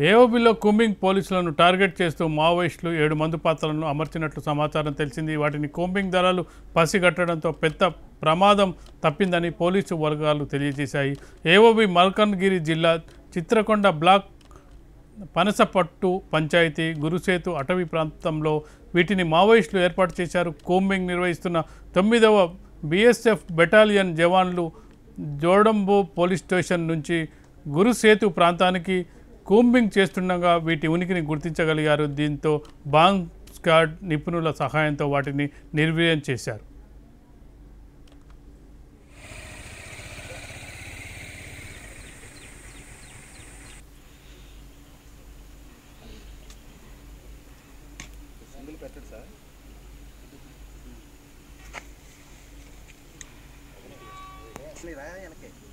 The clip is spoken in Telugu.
ఏఓబిలో కూంబింగ్ పోలీసులను టార్గెట్ చేస్తూ మావోయిస్టులు ఏడు మందు పాత్రలను అమర్చినట్లు సమాచారం తెలిసింది వాటిని కూంబింగ్ దళాలు పసిగట్టడంతో పెద్ద ప్రమాదం తప్పిందని పోలీసు వర్గాలు తెలియజేశాయి ఏఓబి మల్కన్గిరి జిల్లా చిత్రకొండ బ్లాక్ పనసపట్టు పంచాయతీ గురుసేతు అటవీ ప్రాంతంలో వీటిని మావోయిస్టులు ఏర్పాటు చేశారు కూంబింగ్ నిర్వహిస్తున్న తొమ్మిదవ బీఎస్ఎఫ్ బెటాలియన్ జవాన్లు జోడంబో పోలీస్ స్టేషన్ నుంచి గురుసేతు ప్రాంతానికి కూంబింగ్ చేస్తుండగా వీటి ఉనికిని గుర్తించగలిగారు దీంతో బాంబ్ స్క్వాడ్ నిపుణుల సహాయంతో వాటిని నిర్వీర్యం చేశారు సింగిల్ పెట్టండి సార్ రా వెనకే